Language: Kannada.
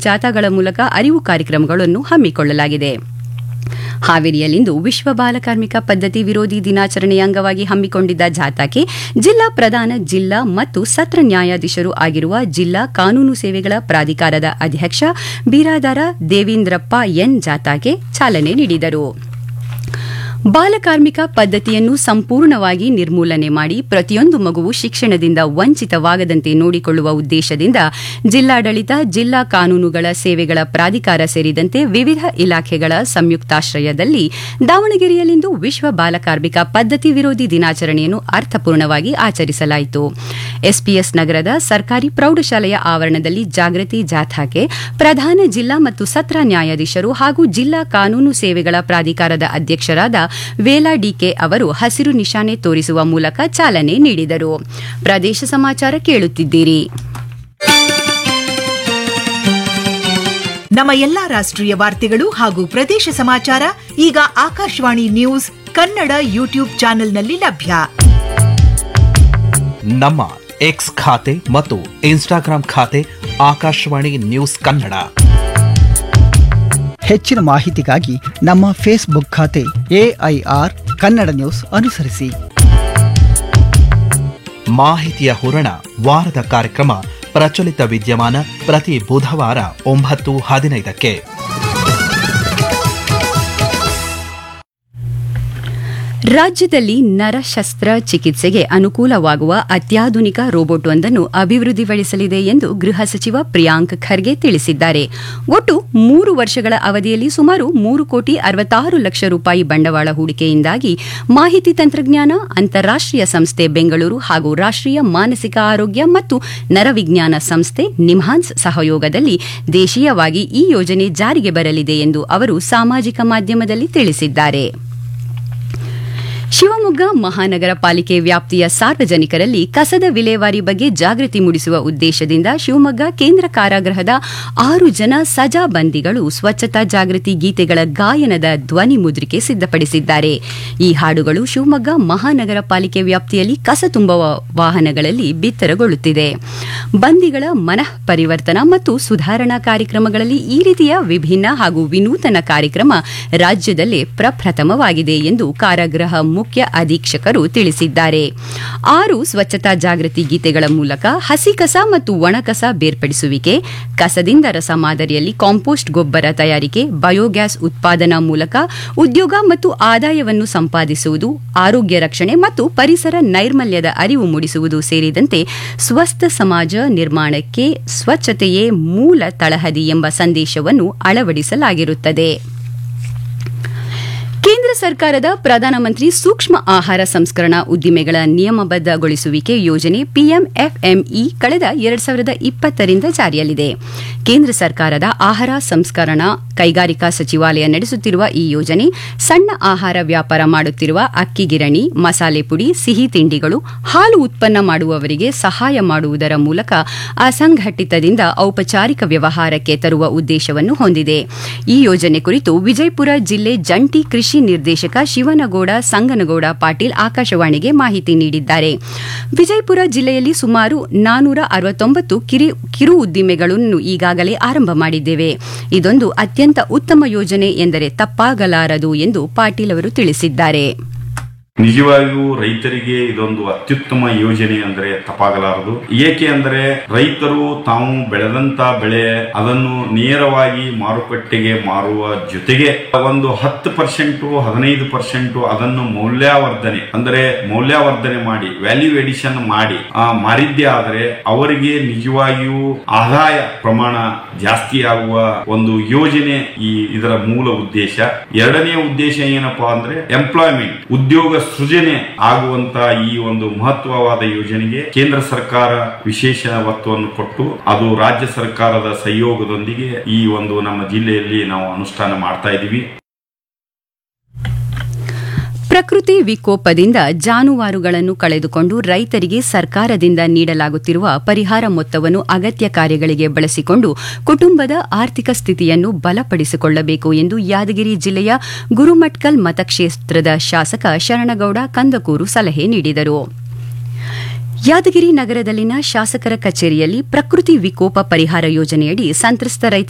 ಜಾಥಾಗಳ ಮೂಲಕ ಅರಿವು ಕಾರ್ಯಕ್ರಮಗಳನ್ನು ಹಮ್ಮಿಕೊಳ್ಳಲಾಗಿದೆ ಹಾವೇರಿಯಲ್ಲಿಂದು ವಿಶ್ವ ಬಾಲಕಾರ್ಮಿಕ ಪದ್ಧತಿ ವಿರೋಧಿ ದಿನಾಚರಣೆಯ ಅಂಗವಾಗಿ ಹಮ್ಮಿಕೊಂಡಿದ್ದ ಜಾಥಾಕ್ಕೆ ಜಿಲ್ಲಾ ಪ್ರಧಾನ ಜಿಲ್ಲಾ ಮತ್ತು ಸತ್ರ ನ್ಯಾಯಾಧೀಶರು ಆಗಿರುವ ಜಿಲ್ಲಾ ಕಾನೂನು ಸೇವೆಗಳ ಪ್ರಾಧಿಕಾರದ ಅಧ್ಯಕ್ಷ ಬಿರಾದಾರ ದೇವೇಂದ್ರಪ್ಪ ಎನ್ ಜಾಥಾಗೆ ಚಾಲನೆ ನೀಡಿದರು ಬಾಲಕಾರ್ಮಿಕ ಪದ್ಧತಿಯನ್ನು ಸಂಪೂರ್ಣವಾಗಿ ನಿರ್ಮೂಲನೆ ಮಾಡಿ ಪ್ರತಿಯೊಂದು ಮಗುವು ಶಿಕ್ಷಣದಿಂದ ವಂಚಿತವಾಗದಂತೆ ನೋಡಿಕೊಳ್ಳುವ ಉದ್ದೇಶದಿಂದ ಜಿಲ್ಲಾಡಳಿತ ಜಿಲ್ಲಾ ಕಾನೂನುಗಳ ಸೇವೆಗಳ ಪ್ರಾಧಿಕಾರ ಸೇರಿದಂತೆ ವಿವಿಧ ಇಲಾಖೆಗಳ ಸಂಯುಕ್ತಾಶ್ರಯದಲ್ಲಿ ದಾವಣಗೆರೆಯಲ್ಲಿಂದು ವಿಶ್ವ ಬಾಲಕಾರ್ಮಿಕ ಪದ್ಧತಿ ವಿರೋಧಿ ದಿನಾಚರಣೆಯನ್ನು ಅರ್ಥಪೂರ್ಣವಾಗಿ ಆಚರಿಸಲಾಯಿತು ಎಸ್ಪಿಎಸ್ ನಗರದ ಸರ್ಕಾರಿ ಪ್ರೌಢಶಾಲೆಯ ಆವರಣದಲ್ಲಿ ಜಾಗೃತಿ ಜಾಥಾಕ್ಕೆ ಪ್ರಧಾನ ಜಿಲ್ಲಾ ಮತ್ತು ಸತ್ರ ನ್ಯಾಯಾಧೀಶರು ಹಾಗೂ ಜಿಲ್ಲಾ ಕಾನೂನು ಸೇವೆಗಳ ಪ್ರಾಧಿಕಾರದ ಅಧ್ಯಕ್ಷರಾದ ವೇಲಾ ಡಿಕೆ ಅವರು ಹಸಿರು ನಿಶಾನೆ ತೋರಿಸುವ ಮೂಲಕ ಚಾಲನೆ ನೀಡಿದರು ಪ್ರದೇಶ ಸಮಾಚಾರ ಕೇಳುತ್ತಿದ್ದೀರಿ ನಮ್ಮ ಎಲ್ಲಾ ರಾಷ್ಟ್ರೀಯ ವಾರ್ತೆಗಳು ಹಾಗೂ ಪ್ರದೇಶ ಸಮಾಚಾರ ಈಗ ಆಕಾಶವಾಣಿ ನ್ಯೂಸ್ ಕನ್ನಡ ಯೂಟ್ಯೂಬ್ ಚಾನೆಲ್ನಲ್ಲಿ ಲಭ್ಯ ನಮ್ಮ ಎಕ್ಸ್ ಖಾತೆ ಮತ್ತು ಇನ್ಸ್ಟಾಗ್ರಾಂ ಖಾತೆ ಆಕಾಶವಾಣಿ ನ್ಯೂಸ್ ಕನ್ನಡ ಹೆಚ್ಚಿನ ಮಾಹಿತಿಗಾಗಿ ನಮ್ಮ ಫೇಸ್ಬುಕ್ ಖಾತೆ ಎಐಆರ್ ಕನ್ನಡ ನ್ಯೂಸ್ ಅನುಸರಿಸಿ ಮಾಹಿತಿಯ ಹೂರಣ ವಾರದ ಕಾರ್ಯಕ್ರಮ ಪ್ರಚಲಿತ ವಿದ್ಯಮಾನ ಪ್ರತಿ ಬುಧವಾರ ಒಂಬತ್ತು ಹದಿನೈದಕ್ಕೆ ರಾಜ್ಯದಲ್ಲಿ ನರಶಸ್ತ್ರ ಚಿಕಿತ್ಸೆಗೆ ಅನುಕೂಲವಾಗುವ ಅತ್ಯಾಧುನಿಕ ರೋಬೋಟ್ ಒಂದನ್ನು ಅಭಿವೃದ್ಧಿಪಡಿಸಲಿದೆ ಎಂದು ಗೃಹ ಸಚಿವ ಪ್ರಿಯಾಂಕ್ ಖರ್ಗೆ ತಿಳಿಸಿದ್ದಾರೆ ಒಟ್ಟು ಮೂರು ವರ್ಷಗಳ ಅವಧಿಯಲ್ಲಿ ಸುಮಾರು ಮೂರು ಕೋಟಿ ಅರವತ್ತಾರು ಲಕ್ಷ ರೂಪಾಯಿ ಬಂಡವಾಳ ಹೂಡಿಕೆಯಿಂದಾಗಿ ಮಾಹಿತಿ ತಂತ್ರಜ್ಞಾನ ಅಂತಾರಾಷ್ಟೀಯ ಸಂಸ್ಥೆ ಬೆಂಗಳೂರು ಹಾಗೂ ರಾಷ್ಟೀಯ ಮಾನಸಿಕ ಆರೋಗ್ಯ ಮತ್ತು ನರವಿಜ್ಞಾನ ಸಂಸ್ಥೆ ನಿಮ್ಹಾನ್ಸ್ ಸಹಯೋಗದಲ್ಲಿ ದೇಶೀಯವಾಗಿ ಈ ಯೋಜನೆ ಜಾರಿಗೆ ಬರಲಿದೆ ಎಂದು ಅವರು ಸಾಮಾಜಿಕ ಮಾಧ್ಯಮದಲ್ಲಿ ತಿಳಿಸಿದ್ದಾರೆ ಶಿವಮೊಗ್ಗ ಮಹಾನಗರ ಪಾಲಿಕೆ ವ್ಯಾಪ್ತಿಯ ಸಾರ್ವಜನಿಕರಲ್ಲಿ ಕಸದ ವಿಲೇವಾರಿ ಬಗ್ಗೆ ಜಾಗೃತಿ ಮೂಡಿಸುವ ಉದ್ದೇಶದಿಂದ ಶಿವಮೊಗ್ಗ ಕೇಂದ್ರ ಕಾರಾಗೃಹದ ಆರು ಜನ ಸಜಾ ಬಂದಿಗಳು ಸ್ವಚ್ಛತಾ ಜಾಗೃತಿ ಗೀತೆಗಳ ಗಾಯನದ ಧ್ವನಿ ಮುದ್ರಿಕೆ ಸಿದ್ಧಪಡಿಸಿದ್ದಾರೆ ಈ ಹಾಡುಗಳು ಶಿವಮೊಗ್ಗ ಮಹಾನಗರ ಪಾಲಿಕೆ ವ್ಯಾಪ್ತಿಯಲ್ಲಿ ಕಸ ತುಂಬುವ ವಾಹನಗಳಲ್ಲಿ ಬಿತ್ತರಗೊಳ್ಳುತ್ತಿದೆ ಬಂದಿಗಳ ಮನಃ ಪರಿವರ್ತನಾ ಮತ್ತು ಸುಧಾರಣಾ ಕಾರ್ಯಕ್ರಮಗಳಲ್ಲಿ ಈ ರೀತಿಯ ವಿಭಿನ್ನ ಹಾಗೂ ವಿನೂತನ ಕಾರ್ಯಕ್ರಮ ರಾಜ್ಯದಲ್ಲೇ ಪ್ರಪ್ರಥಮವಾಗಿದೆ ಎಂದು ಕಾರಾಗೃಹ ಮುಖ್ಯ ಅಧೀಕ್ಷಕರು ತಿಳಿಸಿದ್ದಾರೆ ಆರು ಸ್ವಚ್ಛತಾ ಜಾಗೃತಿ ಗೀತೆಗಳ ಮೂಲಕ ಹಸಿ ಕಸ ಮತ್ತು ಒಣ ಕಸ ಬೇರ್ಪಡಿಸುವಿಕೆ ಕಸದಿಂದ ರಸ ಮಾದರಿಯಲ್ಲಿ ಕಾಂಪೋಸ್ಟ್ ಗೊಬ್ಬರ ತಯಾರಿಕೆ ಬಯೋಗ್ಯಾಸ್ ಉತ್ಪಾದನಾ ಮೂಲಕ ಉದ್ಯೋಗ ಮತ್ತು ಆದಾಯವನ್ನು ಸಂಪಾದಿಸುವುದು ಆರೋಗ್ಯ ರಕ್ಷಣೆ ಮತ್ತು ಪರಿಸರ ನೈರ್ಮಲ್ಯದ ಅರಿವು ಮೂಡಿಸುವುದು ಸೇರಿದಂತೆ ಸ್ವಸ್ಥ ಸಮಾಜ ನಿರ್ಮಾಣಕ್ಕೆ ಸ್ವಚ್ಛತೆಯೇ ಮೂಲ ತಳಹದಿ ಎಂಬ ಸಂದೇಶವನ್ನು ಅಳವಡಿಸಲಾಗಿರುತ್ತದೆ ಕೇಂದ್ರ ಸರ್ಕಾರದ ಪ್ರಧಾನಮಂತ್ರಿ ಸೂಕ್ಷ್ಮ ಆಹಾರ ಸಂಸ್ಕರಣಾ ಉದ್ದಿಮೆಗಳ ನಿಯಮಬದ್ಧಗೊಳಿಸುವಿಕೆ ಯೋಜನೆ ಪಿಎಂಎಫ್ಎಂಇ ಕಳೆದ ಎರಡ್ ಸಾವಿರದ ಇಪ್ಪತ್ತರಿಂದ ಜಾರಿಯಲ್ಲಿದೆ ಕೇಂದ್ರ ಸರ್ಕಾರದ ಆಹಾರ ಸಂಸ್ಕರಣಾ ಕೈಗಾರಿಕಾ ಸಚಿವಾಲಯ ನಡೆಸುತ್ತಿರುವ ಈ ಯೋಜನೆ ಸಣ್ಣ ಆಹಾರ ವ್ಯಾಪಾರ ಮಾಡುತ್ತಿರುವ ಅಕ್ಕಿ ಗಿರಣಿ ಮಸಾಲೆ ಪುಡಿ ಸಿಹಿ ತಿಂಡಿಗಳು ಹಾಲು ಉತ್ಪನ್ನ ಮಾಡುವವರಿಗೆ ಸಹಾಯ ಮಾಡುವುದರ ಮೂಲಕ ಅಸಂಘಟಿತದಿಂದ ಔಪಚಾರಿಕ ವ್ಯವಹಾರಕ್ಕೆ ತರುವ ಉದ್ದೇಶವನ್ನು ಹೊಂದಿದೆ ಈ ಯೋಜನೆ ಕುರಿತು ವಿಜಯಪುರ ಜಿಲ್ಲೆ ಜಂಟಿ ಕೃಷಿ ನಿರ್ದೇಶಕ ಶಿವನಗೌಡ ಸಂಗನಗೌಡ ಪಾಟೀಲ್ ಆಕಾಶವಾಣಿಗೆ ಮಾಹಿತಿ ನೀಡಿದ್ದಾರೆ ವಿಜಯಪುರ ಜಿಲ್ಲೆಯಲ್ಲಿ ಸುಮಾರು ನಾನೂರ ಅರವತ್ತೊಂಬತ್ತು ಕಿರು ಉದ್ದಿಮೆಗಳನ್ನು ಈಗಾಗಲೇ ಆರಂಭ ಮಾಡಿದ್ದೇವೆ ಇದೊಂದು ಅತ್ಯಂತ ಉತ್ತಮ ಯೋಜನೆ ಎಂದರೆ ತಪ್ಪಾಗಲಾರದು ಎಂದು ಪಾಟೀಲ್ ಅವರು ತಿಳಿಸಿದ್ದಾರೆ ನಿಜವಾಗಿಯೂ ರೈತರಿಗೆ ಇದೊಂದು ಅತ್ಯುತ್ತಮ ಯೋಜನೆ ಅಂದ್ರೆ ತಪ್ಪಾಗಲಾರದು ಏಕೆ ಅಂದ್ರೆ ರೈತರು ತಾವು ಬೆಳೆದಂತ ಬೆಳೆ ಅದನ್ನು ನೇರವಾಗಿ ಮಾರುಕಟ್ಟೆಗೆ ಮಾರುವ ಜೊತೆಗೆ ಒಂದು ಹತ್ತು ಪರ್ಸೆಂಟ್ ಹದಿನೈದು ಪರ್ಸೆಂಟ್ ಅದನ್ನು ಮೌಲ್ಯವರ್ಧನೆ ಅಂದ್ರೆ ಮೌಲ್ಯವರ್ಧನೆ ಮಾಡಿ ವ್ಯಾಲ್ಯೂ ಎಡಿಷನ್ ಮಾಡಿ ಆ ಮಾರಿದ್ದೇ ಆದರೆ ಅವರಿಗೆ ನಿಜವಾಗಿಯೂ ಆದಾಯ ಪ್ರಮಾಣ ಜಾಸ್ತಿ ಆಗುವ ಒಂದು ಯೋಜನೆ ಈ ಇದರ ಮೂಲ ಉದ್ದೇಶ ಎರಡನೇ ಉದ್ದೇಶ ಏನಪ್ಪಾ ಅಂದ್ರೆ ಎಂಪ್ಲಾಯ್ಮೆಂಟ್ ಉದ್ಯೋಗ ಸೃಜನೆ ಆಗುವಂತ ಈ ಒಂದು ಮಹತ್ವವಾದ ಯೋಜನೆಗೆ ಕೇಂದ್ರ ಸರ್ಕಾರ ವಿಶೇಷ ಒತ್ತನ್ನು ಕೊಟ್ಟು ಅದು ರಾಜ್ಯ ಸರ್ಕಾರದ ಸಹಯೋಗದೊಂದಿಗೆ ಈ ಒಂದು ನಮ್ಮ ಜಿಲ್ಲೆಯಲ್ಲಿ ನಾವು ಅನುಷ್ಠಾನ ಮಾಡ್ತಾ ಇದ್ದೀವಿ ಪ್ರಕೃತಿ ವಿಕೋಪದಿಂದ ಜಾನುವಾರುಗಳನ್ನು ಕಳೆದುಕೊಂಡು ರೈತರಿಗೆ ಸರ್ಕಾರದಿಂದ ನೀಡಲಾಗುತ್ತಿರುವ ಪರಿಹಾರ ಮೊತ್ತವನ್ನು ಅಗತ್ಯ ಕಾರ್ಯಗಳಿಗೆ ಬಳಸಿಕೊಂಡು ಕುಟುಂಬದ ಆರ್ಥಿಕ ಸ್ಥಿತಿಯನ್ನು ಬಲಪಡಿಸಿಕೊಳ್ಳಬೇಕು ಎಂದು ಯಾದಗಿರಿ ಜಿಲ್ಲೆಯ ಗುರುಮಟ್ಕಲ್ ಮತಕ್ಷೇತ್ರದ ಶಾಸಕ ಶರಣಗೌಡ ಕಂದಕೂರು ಸಲಹೆ ನೀಡಿದರು ಯಾದಗಿರಿ ನಗರದಲ್ಲಿನ ಶಾಸಕರ ಕಚೇರಿಯಲ್ಲಿ ಪ್ರಕೃತಿ ವಿಕೋಪ ಪರಿಹಾರ ಯೋಜನೆಯಡಿ ಸಂತ್ರಸ್ತ ರೈತ